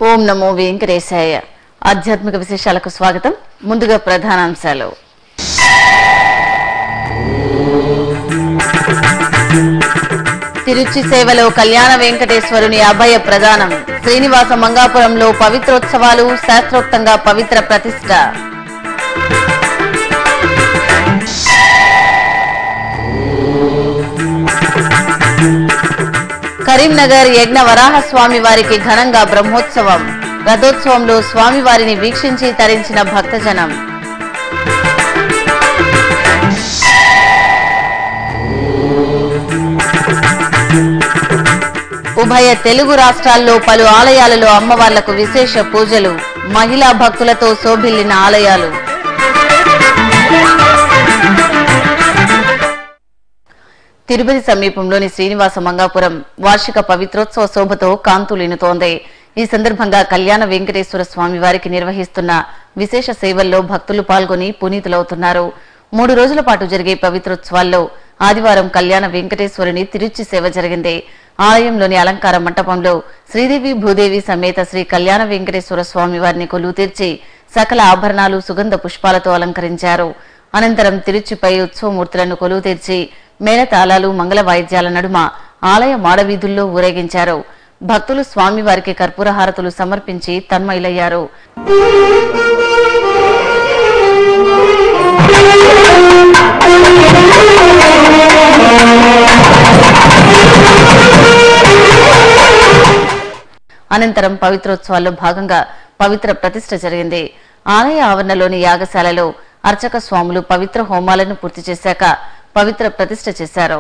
ఓం నమో వెంకటేశాయ ఆధ్యాత్మిక విశేషాలకు స్వాగతం ముందుగా ప్రధానాంశాలు తిరుచి సేవలో కళ్యాణ వెంకటేశ్వరుని అభయ ప్రదానం శ్రీనివాస మంగాపురంలో పవిత్రోత్సవాలు శాస్త్రోక్తంగా పవిత్ర ప్రతిష్ట కరీంనగర్ యజ్ఞ వరాహ స్వామి వారికి ఘనంగా బ్రహ్మోత్సవం రథోత్సవంలో స్వామివారిని వీక్షించి తరించిన భక్తజనం ఉభయ తెలుగు రాష్ట్రాల్లో పలు ఆలయాలలో అమ్మవార్లకు విశేష పూజలు మహిళా భక్తులతో శోభిల్లిన ఆలయాలు తిరుపతి సమీపంలోని శ్రీనివాస మంగాపురం వార్షిక పవిత్రోత్సవ శోభతో కాంతులీనుతోంది ఈ సందర్భంగా కళ్యాణ వెంకటేశ్వర స్వామి వారికి నిర్వహిస్తున్న విశేష సేవల్లో భక్తులు పాల్గొని పునీతులవుతున్నారు మూడు రోజుల పాటు జరిగే పవిత్రోత్సవాల్లో ఆదివారం కళ్యాణ వెంకటేశ్వరుని తిరుచి సేవ జరిగింది ఆలయంలోని అలంకార మంటపంలో శ్రీదేవి భూదేవి సమేత శ్రీ కళ్యాణ వెంకటేశ్వర స్వామి వారిని కొలువు తీర్చి సకల ఆభరణాలు సుగంధ పుష్పాలతో అలంకరించారు అనంతరం తిరుచిపై ఉత్సవమూర్తులను కొలువు తీర్చి మేళతాళాలు మంగళ వాయిద్యాల నడుమ ఆలయ మాడవీధుల్లో ఊరేగించారు భక్తులు స్వామివారికి కర్పూర హారతులు సమర్పించి తన్మయులయ్యారు అనంతరం పవిత్రోత్సవాల్లో భాగంగా పవిత్ర ప్రతిష్ఠ జరిగింది ఆలయ ఆవరణలోని యాగశాలలో అర్చక స్వాములు పవిత్ర హోమాలను పూర్తి చేశాక పవిత్ర ప్రతిష్ఠ చేశారు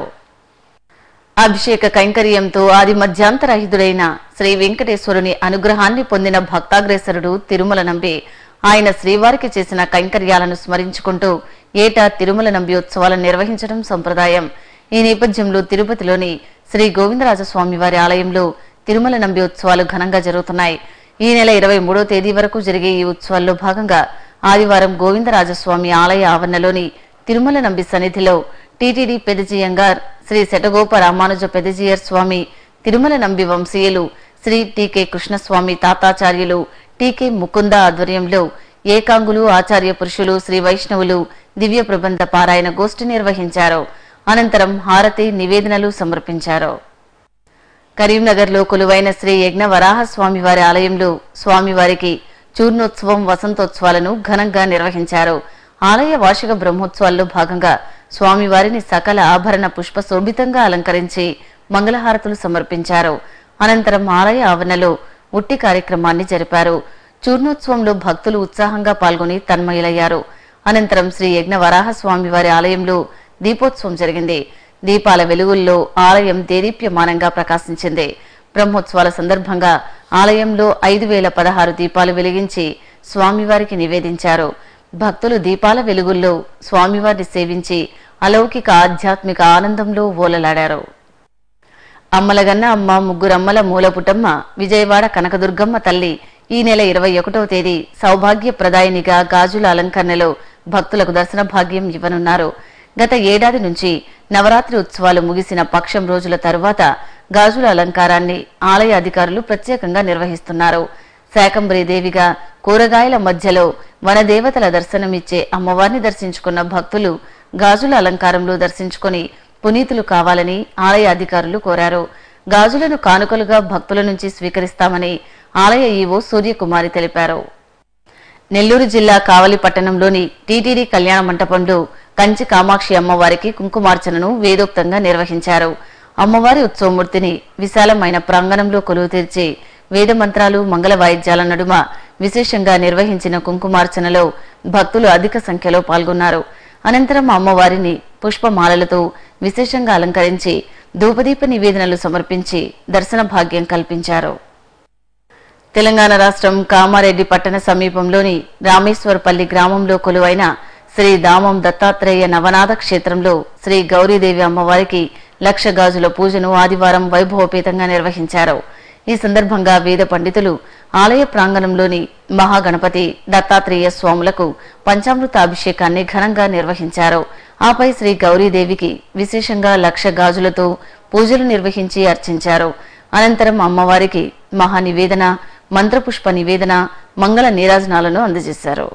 అభిషేక కైంకర్యంతో ఆది మధ్యాంతరహితుడైన శ్రీ వెంకటేశ్వరుని అనుగ్రహాన్ని పొందిన భక్తాగ్రేసరుడు తిరుమల నంబి ఆయన శ్రీవారికి చేసిన కైంకర్యాలను స్మరించుకుంటూ ఏటా తిరుమల నంబి ఉత్సవాలను నిర్వహించడం సంప్రదాయం ఈ నేపథ్యంలో తిరుపతిలోని శ్రీ గోవిందరాజస్వామి వారి ఆలయంలో తిరుమల నంబి ఉత్సవాలు ఘనంగా జరుగుతున్నాయి ఈ నెల ఇరవై మూడో తేదీ వరకు జరిగే ఈ ఉత్సవాల్లో భాగంగా ఆదివారం గోవిందరాజస్వామి ఆలయ ఆవరణలోని తిరుమల నంబి సన్నిధిలో టీటీడీ పెదజీయంగార్ శ్రీ శటగోప రామానుజ పెదజీయర్ స్వామి తిరుమల నంబి వంశీయులు శ్రీ టీకే కృష్ణస్వామి తాతాచార్యులు టీకే ముకుంద ఆధ్వర్యంలో ఏకాంగులు ఆచార్య పురుషులు శ్రీ వైష్ణవులు దివ్య ప్రబంధ పారాయణ గోష్ఠి నిర్వహించారు అనంతరం హారతి నివేదనలు సమర్పించారు కరీంనగర్లో కొలువైన శ్రీ యజ్ఞ వరాహ స్వామివారి ఆలయంలో స్వామివారికి చూర్ణోత్సవం వసంతోత్సవాలను ఘనంగా నిర్వహించారు ఆలయ వార్షిక బ్రహ్మోత్సవాల్లో భాగంగా స్వామివారిని సకల ఆభరణ పుష్ప శోభితంగా అలంకరించి మంగళహారతులు సమర్పించారు అనంతరం ఆలయ ఆవరణలో ఉట్టి కార్యక్రమాన్ని జరిపారు చూర్ణోత్సవంలో భక్తులు ఉత్సాహంగా పాల్గొని తన్మయులయ్యారు అనంతరం శ్రీ యజ్ఞ వరాహ స్వామివారి ఆలయంలో దీపోత్సవం జరిగింది దీపాల వెలుగుల్లో ఆలయం దేదీప్యమానంగా ప్రకాశించింది బ్రహ్మోత్సవాల సందర్భంగా ఆలయంలో ఐదు వేల పదహారు దీపాలు వెలిగించి స్వామివారికి నివేదించారు భక్తులు దీపాల వెలుగుల్లో స్వామివారిని సేవించి అలౌకిక ఆధ్యాత్మిక ఆనందంలో ఓలలాడారు అమ్మలగన్న అమ్మ ముగ్గురమ్మల మూలపుటమ్మ విజయవాడ కనకదుర్గమ్మ తల్లి ఈ నెల ఇరవై ఒకటవ తేదీ సౌభాగ్య ప్రదాయినిగా గాజుల అలంకరణలో భక్తులకు దర్శన భాగ్యం ఇవ్వనున్నారు గత ఏడాది నుంచి నవరాత్రి ఉత్సవాలు ముగిసిన పక్షం రోజుల తరువాత గాజుల అలంకారాన్ని ఆలయ అధికారులు ప్రత్యేకంగా నిర్వహిస్తున్నారు శాకంబరి దేవిగా కూరగాయల మధ్యలో వనదేవతల దర్శనమిచ్చే అమ్మవారిని దర్శించుకున్న భక్తులు గాజుల అలంకారంలో దర్శించుకొని పునీతులు కావాలని ఆలయ అధికారులు కోరారు గాజులను కానుకలుగా భక్తుల నుంచి స్వీకరిస్తామని ఆలయ ఈవో సూర్యకుమారి తెలిపారు నెల్లూరు జిల్లా కావలి పట్టణంలోని టీటీడీ కళ్యాణ మంటపంలో కంచి కామాక్షి అమ్మవారికి కుంకుమార్చనను వేదోక్తంగా నిర్వహించారు అమ్మవారి ఉత్సవమూర్తిని విశాలమైన ప్రాంగణంలో కొలువు తీర్చి వేద మంత్రాలు మంగళ వాయిద్యాల నడుమ విశేషంగా నిర్వహించిన కుంకుమార్చనలో భక్తులు అధిక సంఖ్యలో పాల్గొన్నారు అనంతరం అమ్మవారిని పుష్పమాలలతో విశేషంగా అలంకరించి ధూపదీప నివేదనలు సమర్పించి దర్శన భాగ్యం కల్పించారు తెలంగాణ రాష్ట్రం కామారెడ్డి పట్టణ సమీపంలోని రామేశ్వరపల్లి గ్రామంలో కొలువైన శ్రీ దామం దత్తాత్రేయ నవనాథ క్షేత్రంలో శ్రీ గౌరీదేవి అమ్మవారికి లక్ష గాజుల పూజను ఆదివారం వైభవపేతంగా నిర్వహించారు ఈ సందర్భంగా వేద పండితులు ఆలయ ప్రాంగణంలోని మహాగణపతి దత్తాత్రేయ స్వాములకు పంచామృత అభిషేకాన్ని ఘనంగా నిర్వహించారు ఆపై శ్రీ గౌరీదేవికి విశేషంగా లక్ష గాజులతో పూజలు నిర్వహించి అర్చించారు అనంతరం అమ్మవారికి మహానివేదన మంత్రపుష్ప నివేదన మంగళ నీరాజనాలను అందజేశారు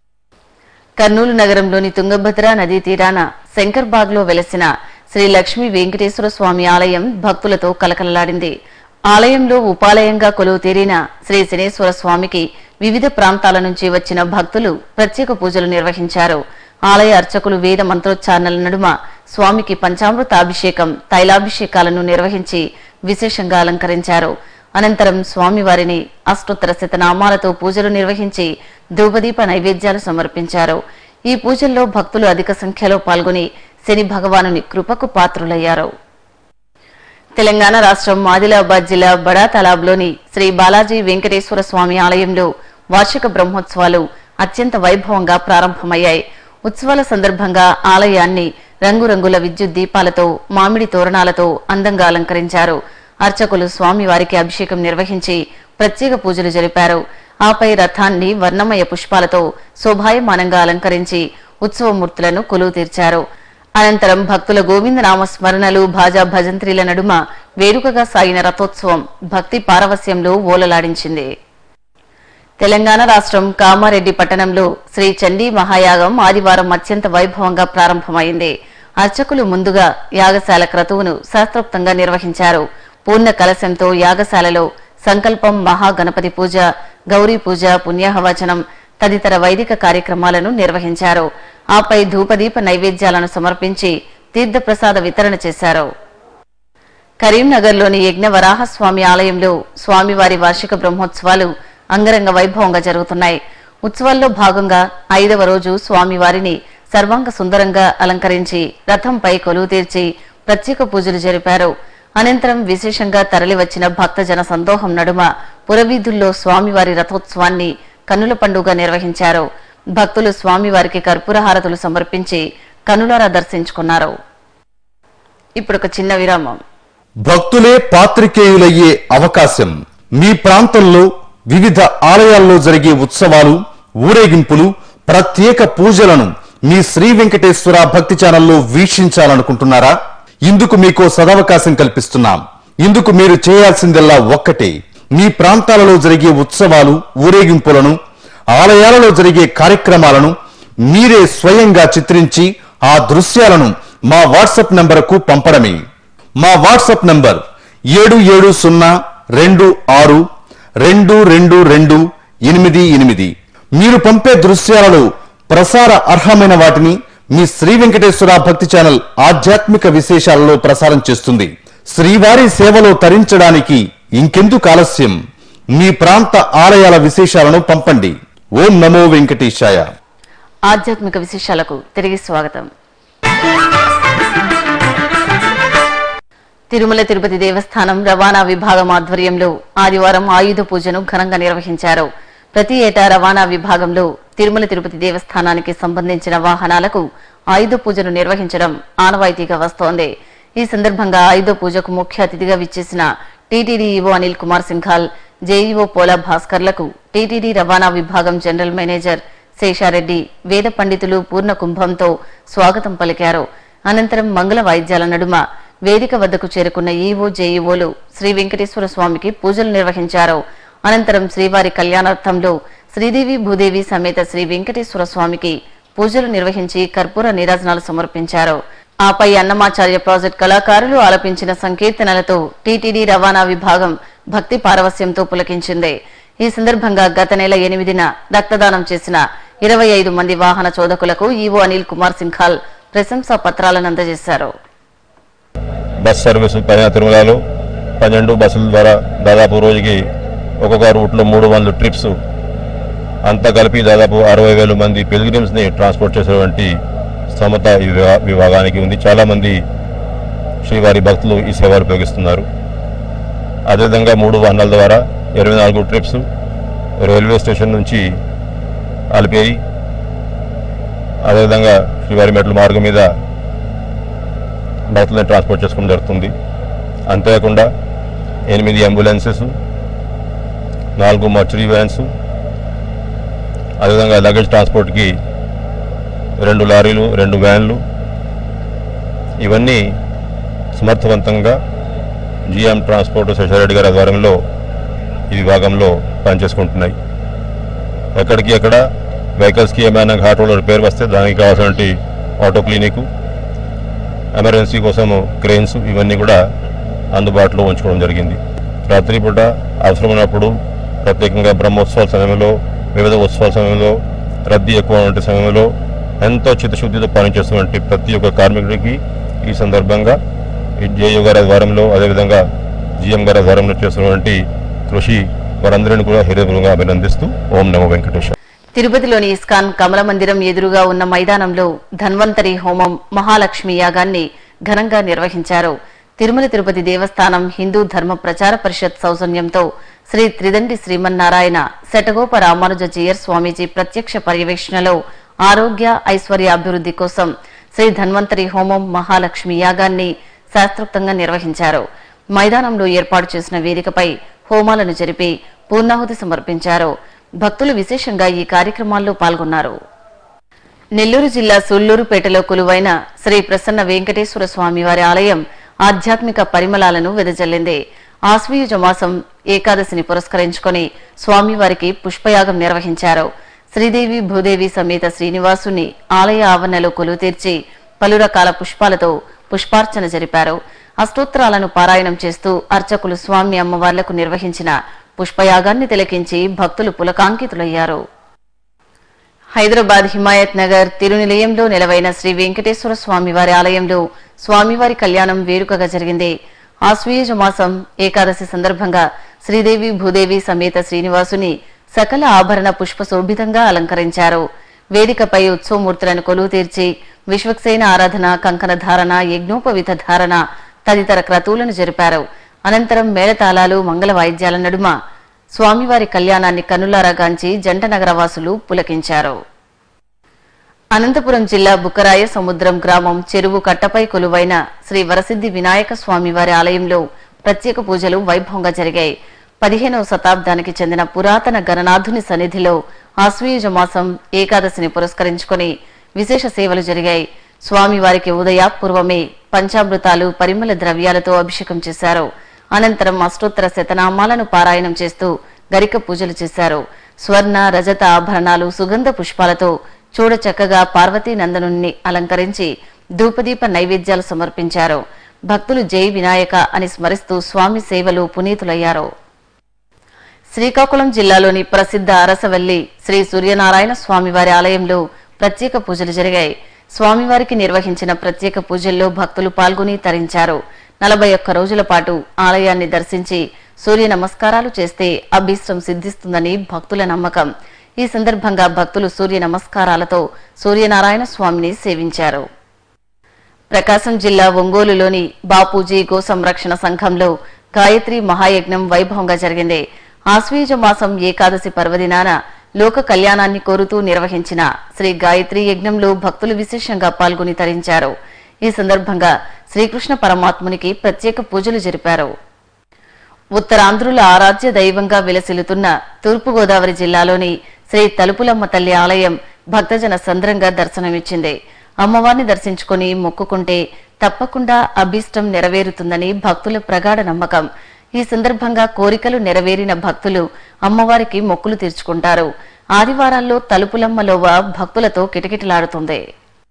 కర్నూలు నగరంలోని తుంగభద్ర నదీ తీరాన శంకర్బాగ్లో వెలసిన శ్రీ లక్ష్మీ వెంకటేశ్వర స్వామి ఆలయం భక్తులతో కలకలలాడింది ఆలయంలో ఉపాలయంగా కొలువు తీరిన శ్రీ శనేశ్వర స్వామికి వివిధ ప్రాంతాల నుంచి వచ్చిన భక్తులు ప్రత్యేక పూజలు నిర్వహించారు ఆలయ అర్చకులు వేద మంత్రోచ్చారణల నడుమ స్వామికి పంచామృత అభిషేకం తైలాభిషేకాలను నిర్వహించి విశేషంగా అలంకరించారు అనంతరం స్వామివారిని అష్టోత్తర శతనామాలతో పూజలు నిర్వహించి ధూపదీప నైవేద్యాలు సమర్పించారు ఈ పూజల్లో భక్తులు అధిక సంఖ్యలో పాల్గొని శని భగవానుని కృపకు పాత్రులయ్యారు తెలంగాణ రాష్ట్రం ఆదిలాబాద్ జిల్లా బడా తలాబ్లోని శ్రీ బాలాజీ వెంకటేశ్వర స్వామి ఆలయంలో వార్షిక బ్రహ్మోత్సవాలు అత్యంత వైభవంగా ప్రారంభమయ్యాయి ఉత్సవాల సందర్భంగా ఆలయాన్ని రంగురంగుల విద్యుత్ దీపాలతో మామిడి తోరణాలతో అందంగా అలంకరించారు అర్చకులు స్వామివారికి అభిషేకం నిర్వహించి ప్రత్యేక పూజలు జరిపారు ఆపై రథాన్ని వర్ణమయ పుష్పాలతో శోభాయమానంగా అలంకరించి ఉత్సవమూర్తులను కొలువు తీర్చారు అనంతరం భక్తుల గోవిందనామ స్మరణలు భాజా భజంత్రీల నడుమ వేడుకగా సాగిన రథోత్సవం భక్తి పారవస్యంలో ఓలలాడించింది తెలంగాణ రాష్ట్రం కామారెడ్డి పట్టణంలో శ్రీ చండీ మహాయాగం ఆదివారం అత్యంత వైభవంగా ప్రారంభమైంది అర్చకులు ముందుగా యాగశాల క్రతువును శాస్త్రోక్తంగా నిర్వహించారు పూర్ణ కలశంతో యాగశాలలో సంకల్పం మహాగణపతి పూజ గౌరీ పూజ పుణ్యాహవచనం తదితర వైదిక కార్యక్రమాలను నిర్వహించారు ఆపై ధూపదీప నైవేద్యాలను సమర్పించి తీర్థప్రసాద వితరణ చేశారు కరీంనగర్లోని యజ్ఞ వరాహస్వామి ఆలయంలో స్వామివారి వార్షిక బ్రహ్మోత్సవాలు అంగరంగ వైభవంగా జరుగుతున్నాయి ఉత్సవాల్లో భాగంగా ఐదవ రోజు స్వామివారిని సర్వాంగ సుందరంగా అలంకరించి రథంపై కొలువు తీర్చి ప్రత్యేక పూజలు జరిపారు అనంతరం విశేషంగా తరలివచ్చిన భక్తజన సందోహం నడుమ పురవీధుల్లో స్వామివారి రథోత్సవాన్ని కన్నుల పండుగ నిర్వహించారు భక్తులు స్వామివారికి కర్పూర హారతులు సమర్పించి కన్నులారా దర్శించుకున్నారు ఇప్పుడొక చిన్న విరామం భక్తులే పాత్రికేయులయ్యే అవకాశం మీ ప్రాంతంలో వివిధ ఆలయాల్లో జరిగే ఉత్సవాలు ఊరేగింపులు ప్రత్యేక పూజలను మీ శ్రీ వెంకటేశ్వర భక్తి ఛానల్లో వీక్షించాలనుకుంటున్నారా ఇందుకు మీకో సదవకాశం కల్పిస్తున్నాం ఇందుకు మీరు చేయాల్సిందల్లా ఒక్కటే మీ ప్రాంతాలలో జరిగే ఉత్సవాలు ఊరేగింపులను ఆలయాలలో జరిగే కార్యక్రమాలను మీరే స్వయంగా చిత్రించి ఆ దృశ్యాలను మా వాట్సాప్ నంబరుకు పంపడమే మా వాట్సాప్ నంబర్ ఏడు ఏడు సున్నా రెండు ఆరు రెండు రెండు రెండు ఎనిమిది ఎనిమిది మీరు పంపే దృశ్యాలలో ప్రసార అర్హమైన వాటిని మీ శ్రీ వెంకటేశ్వర భక్తి ఛానల్ ఆధ్యాత్మిక విశేషాలలో ప్రసారం చేస్తుంది శ్రీవారి సేవలో తరించడానికి ఇంకెందుకు ఆలస్యం మీ ప్రాంత ఆలయాల విశేషాలను పంపండి ఓం నమో వెంకటేశాయ ఆధ్యాత్మిక విశేషాలకు తిరిగి స్వాగతం తిరుమల తిరుపతి దేవస్థానం రవాణా విభాగం ఆధ్వర్యంలో ఆదివారం ఆయుధ పూజను ఘనంగా నిర్వహించారు ప్రతి ఏటా రవాణా విభాగంలో తిరుమల తిరుపతి దేవస్థానానికి సంబంధించిన వాహనాలకు ఆయుధ పూజను నిర్వహించడం ఆనవాయితీగా వస్తోంది ఈ సందర్భంగా ఆయుధ పూజకు ముఖ్య అతిథిగా విచ్చేసిన TTD EO Anil Kumar Singhal JEO Pola భాస్కర్లకు టీటీడీ రవాణా విభాగం జనరల్ మేనేజర్ శేషారెడ్డి వేద పండితులు పూర్ణ కుంభంతో స్వాగతం పలికారు అనంతరం మంగళ వాయిద్యాల నడుమ వేదిక వద్దకు చేరుకున్న ఈవో జేఈఓలు శ్రీ వెంకటేశ్వర స్వామికి పూజలు నిర్వహించారు అనంతరం శ్రీవారి కళ్యాణార్థంలో శ్రీదేవి భూదేవి సమేత శ్రీ వెంకటేశ్వర స్వామికి పూజలు నిర్వహించి కర్పూర నీరాజనాలు సమర్పించారు ఆపై అన్నమాచార్య ప్రాజెక్ట్ కళాకారులు ఆలపించిన సంకీర్తనలతో టీటీడీ రవాణా విభాగం భక్తి పారవస్యంతో పులకించింది ఈ సందర్భంగా గత నెల ఎనిమిదిన రక్తదానం చేసిన ఇరవై ఐదు మంది వాహన చోదకులకు ఈవో అనిల్ కుమార్ సింఘాల్ ప్రశంసా పత్రాలను అందజేశారు బస్ సర్వీసు పైన తిరుమలలో పన్నెండు బస్సుల ద్వారా దాదాపు రోజుకి ఒక్కొక్క రూట్లో మూడు వందల ట్రిప్స్ అంతా కలిపి దాదాపు అరవై వేల మంది పిల్గ్రిమ్స్ని ట్రాన్స్పోర్ట్ చేసేటువంటి స్తోమత ఈ విభా- విభాగానికి ఉంది చాలామంది శ్రీవారి భక్తులు ఈ సేవలు ఉపయోగిస్తున్నారు అదేవిధంగా మూడు వాహనాల ద్వారా ఇరవై నాలుగు ట్రిప్స్ రైల్వే స్టేషన్ నుంచి అలిపేయి అదేవిధంగా శ్రీవారి మెట్ల మార్గం మీద భక్తులను ట్రాన్స్పోర్ట్ చేసుకోవడం జరుగుతుంది అంతేకాకుండా ఎనిమిది అంబులెన్సెస్ నాలుగు మర్చరీ వ్యాన్స్ అదేవిధంగా లగేజ్ ట్రాన్స్పోర్ట్కి రెండు లారీలు రెండు వ్యాన్లు ఇవన్నీ సమర్థవంతంగా జిఎం ట్రాన్స్పోర్ట్ శశారెడ్డి గారి ఆధ్వర్యంలో ఈ విభాగంలో పనిచేసుకుంటున్నాయి ఎక్కడికి ఎక్కడ వెహికల్స్కి ఏమైనా ఘాట్ రోడ్ రిపేర్ వస్తే దానికి కావాల్సినటువంటి ఆటో క్లినిక్ ఎమర్జెన్సీ కోసము క్రెయిన్స్ ఇవన్నీ కూడా అందుబాటులో ఉంచుకోవడం జరిగింది రాత్రిపూట అవసరమైనప్పుడు ప్రత్యేకంగా బ్రహ్మోత్సవాల సమయంలో వివిధ ఉత్సవాల సమయంలో రద్దీ ఎక్కువ ఉండే సమయంలో ఎంతో చిత్తశుద్ధితో పనిచేస్తున్నటువంటి ప్రతి ఒక్క కార్మికుడికి ఈ సందర్భంగా ఈ జేయు గారి ఆధ్వర్యంలో అదేవిధంగా జిఎం గారి ఆధ్వర్యంలో చేస్తున్నటువంటి కృషి వారందరిని కూడా హృదయపూర్వకంగా అభినందిస్తూ ఓం నమో వెంకటేశ్వర తిరుపతిలోని ఇస్కాన్ కమల మందిరం ఎదురుగా ఉన్న మైదానంలో ధన్వంతరి హోమం మహాలక్ష్మి యాగాన్ని ఘనంగా నిర్వహించారు తిరుమల తిరుపతి దేవస్థానం హిందూ ధర్మ ప్రచార పరిషత్ సౌజన్యంతో శ్రీ త్రిదండి శ్రీమన్నారాయణ శటగోప రామానుజ జీయర్ స్వామీజీ ప్రత్యక్ష పర్యవేక్షణలో ఆరోగ్య ఐశ్వర్య అభివృద్ధి కోసం శ్రీ ధన్వంతరి హోమం మహాలక్ష్మి యాగాన్ని శాస్త్రోక్తంగా నిర్వహించారు మైదానంలో ఏర్పాటు చేసిన వేదికపై హోమాలను జరిపి పూర్ణాహుతి సమర్పించారు భక్తులు విశేషంగా ఈ కార్యక్రమాల్లో పాల్గొన్నారు నెల్లూరు జిల్లా సుళ్లూరుపేటలో కొలువైన శ్రీ ప్రసన్న వెంకటేశ్వర స్వామి వారి ఆలయం ఆధ్యాత్మిక పరిమళాలను వెదజల్లింది ఆశ్వయుజ మాసం ఏకాదశిని పురస్కరించుకొని స్వామివారికి పుష్పయాగం నిర్వహించారు శ్రీదేవి భూదేవి సమేత శ్రీనివాసుని ఆలయ ఆవరణలో కొలువు తీర్చి పలు రకాల పుష్పాలతో పుష్పార్చన జరిపారు అష్టోత్తరాలను పారాయణం చేస్తూ అర్చకులు స్వామి అమ్మవార్లకు నిర్వహించిన పుష్పయాగాన్ని తిలకించి భక్తులు పులకాంకితులయ్యారు హైదరాబాద్ హిమాయత్ నగర్ తిరునిలయంలో నెలవైన శ్రీ వెంకటేశ్వర స్వామివారి ఆలయంలో స్వామివారి కళ్యాణం వేడుకగా జరిగింది ఆశ్వీయుజ మాసం ఏకాదశి సందర్భంగా శ్రీదేవి భూదేవి సమేత శ్రీనివాసుని సకల ఆభరణ పుష్ప శోభితంగా అలంకరించారు వేదికపై ఉత్సవమూర్తులను కొలువు తీర్చి విశ్వక్సేన ఆరాధన కంకణ ధారణ యజ్ఞోపవిత ధారణ తదితర క్రతువులను జరిపారు అనంతరం మేళతాళాలు మంగళ వాయిద్యాల నడుమ స్వామివారి కళ్యాణాన్ని కన్నులారా గాంచి జంట నగరవాసులు పులకించారు అనంతపురం జిల్లా బుక్కరాయ సముద్రం గ్రామం చెరువు కట్టపై కొలువైన శ్రీ వరసిద్ధి వినాయక స్వామివారి ఆలయంలో ప్రత్యేక పూజలు వైభవంగా జరిగాయి పదిహేనవ శతాబ్దానికి చెందిన పురాతన గణనాథుని సన్నిధిలో ఆశ్వయుజ మాసం ఏకాదశిని పురస్కరించుకొని విశేష సేవలు జరిగాయి స్వామివారికి ఉదయాపూర్వమే పంచామృతాలు పరిమళ ద్రవ్యాలతో అభిషేకం చేశారు అనంతరం అష్టోత్తర శతనామాలను పారాయణం చేస్తూ గరిక పూజలు చేశారు స్వర్ణ రజత ఆభరణాలు సుగంధ పుష్పాలతో చూడ చక్కగా పార్వతీ నందనుని అలంకరించి ధూపదీప నైవేద్యాలు సమర్పించారు భక్తులు జై వినాయక అని స్మరిస్తూ స్వామి సేవలు పునీతులయ్యారు శ్రీకాకుళం జిల్లాలోని ప్రసిద్ధ అరసవల్లి శ్రీ సూర్యనారాయణ స్వామివారి ఆలయంలో ప్రత్యేక పూజలు జరిగాయి స్వామివారికి నిర్వహించిన ప్రత్యేక పూజల్లో భక్తులు పాల్గొని తరించారు నలభై ఒక్క రోజుల పాటు ఆలయాన్ని దర్శించి సూర్య నమస్కారాలు చేస్తే అభీష్టం సిద్ధిస్తుందని భక్తుల నమ్మకం ఈ సందర్భంగా భక్తులు సూర్య నమస్కారాలతో సూర్యనారాయణ స్వామిని సేవించారు ప్రకాశం జిల్లా ఒంగోలులోని బాపూజీ గో సంరక్షణ సంఘంలో గాయత్రి మహాయజ్ఞం వైభవంగా జరిగింది ఆశ్వీజ మాసం ఏకాదశి పర్వదినాన లోక కళ్యాణాన్ని కోరుతూ నిర్వహించిన శ్రీ గాయత్రి యజ్ఞంలో భక్తులు విశేషంగా పాల్గొని తరించారు ఈ సందర్భంగా శ్రీకృష్ణ పరమాత్మునికి ప్రత్యేక పూజలు జరిపారు ఉత్తరాంధ్రుల ఆరాధ్య దైవంగా విలసిల్లుతున్న తూర్పుగోదావరి జిల్లాలోని శ్రీ తలుపులమ్మ తల్లి ఆలయం భక్తజన సంద్రంగా దర్శనమిచ్చింది అమ్మవారిని దర్శించుకుని మొక్కుకుంటే తప్పకుండా అభీష్టం నెరవేరుతుందని భక్తుల ప్రగాఢ నమ్మకం ఈ సందర్భంగా కోరికలు నెరవేరిన భక్తులు అమ్మవారికి మొక్కులు తీర్చుకుంటారు ఆదివారాల్లో తలుపులమ్మలోవ భక్తులతో కిటకిటలాడుతుంది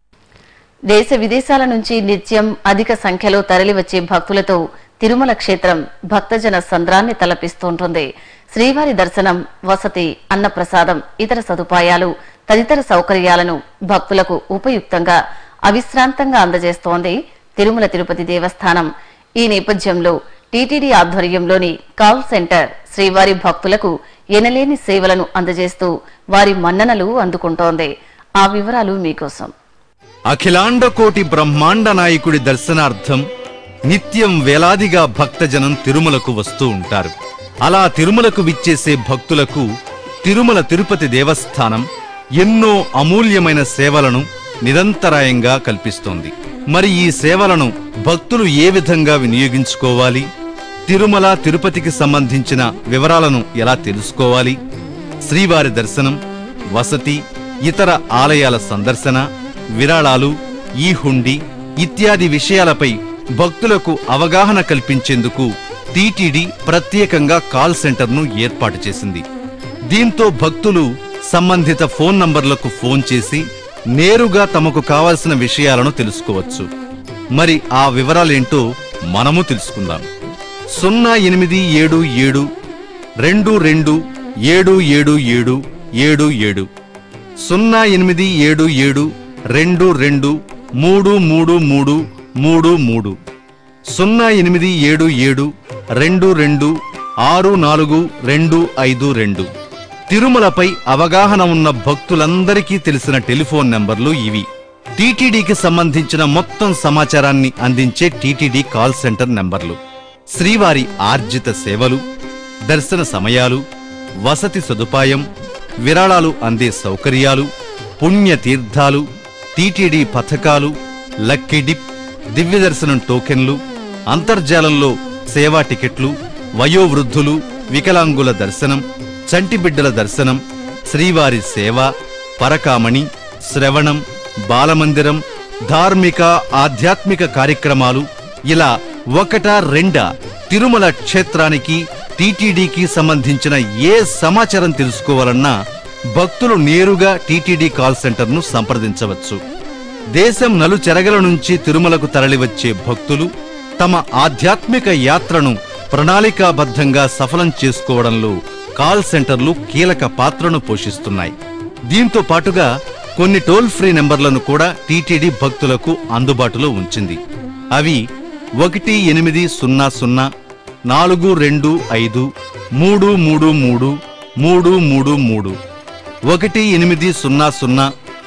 దేశ విదేశాల నుంచి నిత్యం అధిక సంఖ్యలో తరలివచ్చే భక్తులతో తిరుమల క్షేత్రం భక్తజన సంద్రాన్ని తలపిస్తుంటుంది శ్రీవారి దర్శనం వసతి అన్నప్రసాదం ఇతర సదుపాయాలు తదితర సౌకర్యాలను భక్తులకు ఉపయుక్తంగా అవిశ్రాంతంగా అందజేస్తోంది తిరుమల తిరుపతి దేవస్థానం ఈ నేపథ్యంలో టీటీడీ ఆధ్వర్యంలోని కాల్ సెంటర్ శ్రీవారి భక్తులకు ఎనలేని సేవలను అందజేస్తూ వారి మన్ననలు అందుకుంటోంది ఆ వివరాలు మీకోసం అఖిలాండ కోటి బ్రహ్మాండ నాయకుడి దర్శనార్థం నిత్యం వేలాదిగా భక్తజనం తిరుమలకు వస్తూ ఉంటారు అలా తిరుమలకు విచ్చేసే భక్తులకు తిరుమల తిరుపతి దేవస్థానం ఎన్నో అమూల్యమైన సేవలను నిరంతరాయంగా కల్పిస్తోంది మరి ఈ సేవలను భక్తులు ఏ విధంగా వినియోగించుకోవాలి తిరుమల తిరుపతికి సంబంధించిన వివరాలను ఎలా తెలుసుకోవాలి శ్రీవారి దర్శనం వసతి ఇతర ఆలయాల సందర్శన విరాళాలు ఈ హుండీ ఇత్యాది విషయాలపై భక్తులకు అవగాహన కల్పించేందుకు టీటీడీ ప్రత్యేకంగా కాల్ సెంటర్ను ఏర్పాటు చేసింది దీంతో భక్తులు సంబంధిత ఫోన్ నంబర్లకు ఫోన్ చేసి నేరుగా తమకు కావలసిన విషయాలను తెలుసుకోవచ్చు మరి ఆ వివరాలేంటో మనము తెలుసుకుందాం సున్నా ఎనిమిది ఏడు ఏడు రెండు రెండు ఏడు ఏడు ఏడు ఏడు ఏడు సున్నా ఎనిమిది ఏడు ఏడు రెండు రెండు మూడు మూడు మూడు మూడు మూడు సున్నా ఎనిమిది ఏడు ఏడు రెండు రెండు ఆరు నాలుగు రెండు ఐదు రెండు తిరుమలపై అవగాహన ఉన్న భక్తులందరికీ తెలిసిన టెలిఫోన్ నంబర్లు ఇవి టీటీడీకి సంబంధించిన మొత్తం సమాచారాన్ని అందించే టీటీడీ కాల్ సెంటర్ నంబర్లు శ్రీవారి ఆర్జిత సేవలు దర్శన సమయాలు వసతి సదుపాయం విరాళాలు అందే సౌకర్యాలు పుణ్యతీర్థాలు టీటీడీ పథకాలు లక్కీ డిప్ దివ్య దర్శనం టోకెన్లు అంతర్జాలంలో సేవా టికెట్లు వయోవృద్ధులు వికలాంగుల దర్శనం చంటి బిడ్డల దర్శనం శ్రీవారి సేవ పరకామణి శ్రవణం బాలమందిరం ధార్మిక ఆధ్యాత్మిక కార్యక్రమాలు ఇలా ఒకటా రెండా తిరుమల క్షేత్రానికి టీటీడీకి సంబంధించిన ఏ సమాచారం తెలుసుకోవాలన్నా భక్తులు నేరుగా టీటీడీ కాల్ సెంటర్ను సంప్రదించవచ్చు దేశం నలుచెరగల నుంచి తిరుమలకు తరలివచ్చే భక్తులు తమ ఆధ్యాత్మిక యాత్రను ప్రణాళికాబద్ధంగా సఫలం చేసుకోవడంలో కాల్ సెంటర్లు కీలక పాత్రను పోషిస్తున్నాయి దీంతో పాటుగా కొన్ని టోల్ ఫ్రీ నెంబర్లను కూడా టీటీడీ భక్తులకు అందుబాటులో ఉంచింది అవి ఒకటి ఎనిమిది సున్నా సున్నా నాలుగు రెండు ఐదు మూడు మూడు మూడు మూడు మూడు మూడు ఒకటి ఎనిమిది సున్నా సున్నా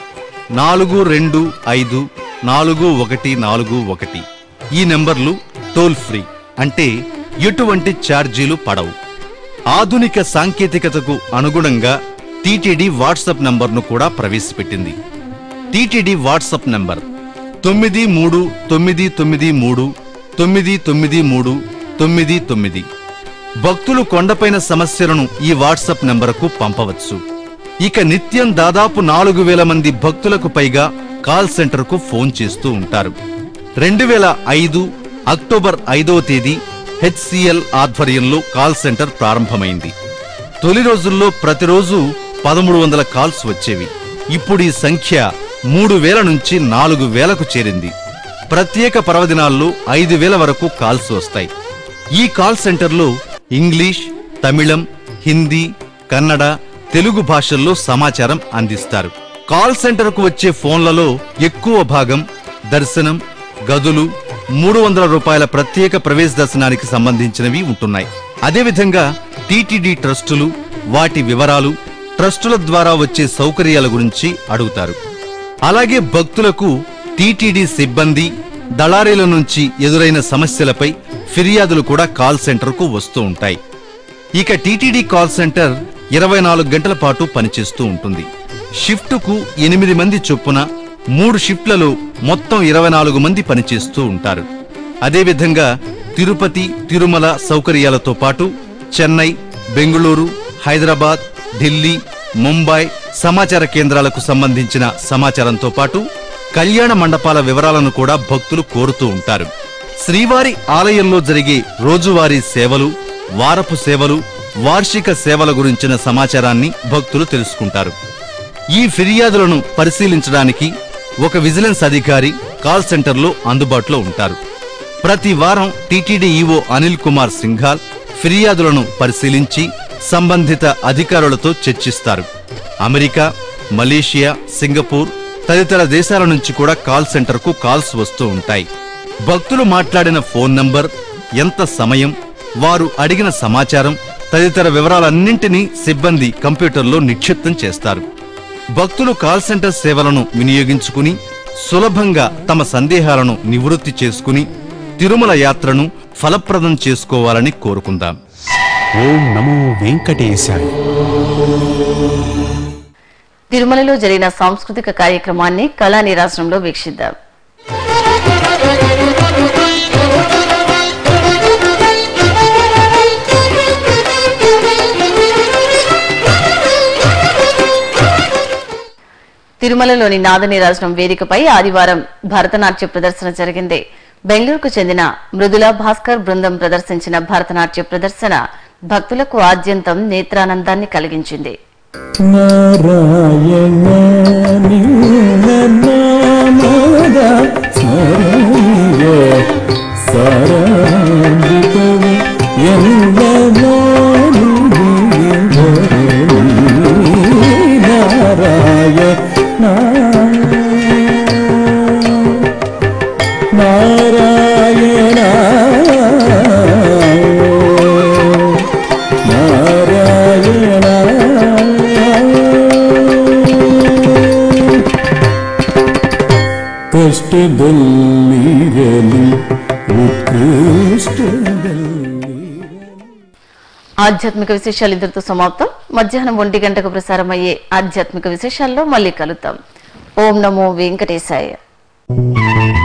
నాలుగు రెండు ఐదు నాలుగు ఒకటి నాలుగు ఒకటి ఈ నెంబర్లు టోల్ ఫ్రీ అంటే ఎటువంటి ఛార్జీలు పడవు ఆధునిక సాంకేతికతకు అనుగుణంగా టీటీడీ వాట్సాప్ నంబర్ను కూడా ప్రవేశపెట్టింది టీటీడీ వాట్సాప్ నంబర్ తొమ్మిది మూడు తొమ్మిది తొమ్మిది మూడు తొమ్మిది తొమ్మిది మూడు తొమ్మిది తొమ్మిది భక్తులు కొండపైన సమస్యలను ఈ వాట్సాప్ నంబరుకు పంపవచ్చు ఇక నిత్యం దాదాపు నాలుగు వేల మంది భక్తులకు పైగా కాల్ సెంటర్కు ఫోన్ చేస్తూ ఉంటారు రెండు వేల ఐదు అక్టోబర్ ఐదవ తేదీ హెచ్సిఎల్ ఆధ్వర్యంలో కాల్ సెంటర్ ప్రారంభమైంది తొలి రోజుల్లో ప్రతిరోజు పదమూడు వందల కాల్స్ వచ్చేవి ఇప్పుడు ఈ సంఖ్య మూడు వేల నుంచి నాలుగు వేలకు చేరింది ప్రత్యేక పర్వదినాల్లో ఐదు వేల వరకు కాల్స్ వస్తాయి ఈ కాల్ సెంటర్లో ఇంగ్లీష్ తమిళం హిందీ కన్నడ తెలుగు భాషల్లో సమాచారం అందిస్తారు కాల్ సెంటర్కు వచ్చే ఫోన్లలో ఎక్కువ భాగం దర్శనం గదులు మూడు వందల రూపాయల ప్రత్యేక ప్రవేశ దర్శనానికి సంబంధించినవి ఉంటున్నాయి అదేవిధంగా టీటీడీ ట్రస్టులు వాటి వివరాలు ట్రస్టుల ద్వారా వచ్చే సౌకర్యాల గురించి అడుగుతారు అలాగే భక్తులకు టీటీడీ సిబ్బంది దళారీల నుంచి ఎదురైన సమస్యలపై ఫిర్యాదులు కూడా కాల్ సెంటర్కు వస్తూ ఉంటాయి ఇక టీటీడీ కాల్ సెంటర్ ఇరవై నాలుగు గంటల పాటు పనిచేస్తూ ఉంటుంది షిఫ్టుకు ఎనిమిది మంది చొప్పున మూడు షిఫ్ట్లలో మొత్తం ఇరవై నాలుగు మంది పనిచేస్తూ ఉంటారు అదేవిధంగా తిరుపతి తిరుమల సౌకర్యాలతో పాటు చెన్నై బెంగుళూరు హైదరాబాద్ ఢిల్లీ ముంబై సమాచార కేంద్రాలకు సంబంధించిన సమాచారంతో పాటు కళ్యాణ మండపాల వివరాలను కూడా భక్తులు కోరుతూ ఉంటారు శ్రీవారి ఆలయంలో జరిగే రోజువారీ సేవలు వారపు సేవలు వార్షిక సేవల గురించిన సమాచారాన్ని భక్తులు తెలుసుకుంటారు ఈ ఫిర్యాదులను పరిశీలించడానికి ఒక విజిలెన్స్ అధికారి కాల్ సెంటర్లో అందుబాటులో ఉంటారు ప్రతి వారం టీటీడీ ఈవో అనిల్ కుమార్ సింఘాల్ ఫిర్యాదులను పరిశీలించి సంబంధిత అధికారులతో చర్చిస్తారు అమెరికా మలేషియా సింగపూర్ తదితర దేశాల నుంచి కూడా కాల్ సెంటర్కు కాల్స్ వస్తూ ఉంటాయి భక్తులు మాట్లాడిన ఫోన్ నంబర్ ఎంత సమయం వారు అడిగిన సమాచారం తదితర వివరాలన్నింటినీ సిబ్బంది కంప్యూటర్లో నిక్షిప్తం చేస్తారు భక్తులు కాల్ సెంటర్ సేవలను వినియోగించుకుని సులభంగా తమ సందేహాలను నివృత్తి చేసుకుని తిరుమల యాత్రను ఫలప్రదం చేసుకోవాలని కోరుకుందాం ఓం నమో వెంకటేశాయ తిరుమలలో జరిగిన సాంస్కృతిక కార్యక్రమాన్ని కళా నిరాశ్రంలో వీక్షిద్దాం తిరుమలలోని నాదనీరాజనం వేదికపై ఆదివారం భరతనాట్య ప్రదర్శన జరిగింది బెంగళూరుకు చెందిన మృదుల భాస్కర్ బృందం ప్రదర్శించిన భరతనాట్య ప్రదర్శన భక్తులకు ఆద్యంతం నేత్రానందాన్ని కలిగించింది నారాయణ నిన్ననామద స్మరయ సారాంబికవ నారాయణ నారాయణ ನಾರಾಯಣ ಕಷ್ಟದಲ್ಲಿರಲಿ ಉತ್ಕೃಷ್ಟದಲ್ಲಿ ఆధ్యాత్మిక విశేషాలు ఇద్దరితో సమాప్తం మధ్యాహ్నం ఒంటి గంటకు ప్రసారమయ్యే ఆధ్యాత్మిక విశేషాల్లో మళ్ళీ కలుద్దాం ఓం నమో వెంకటేశాయ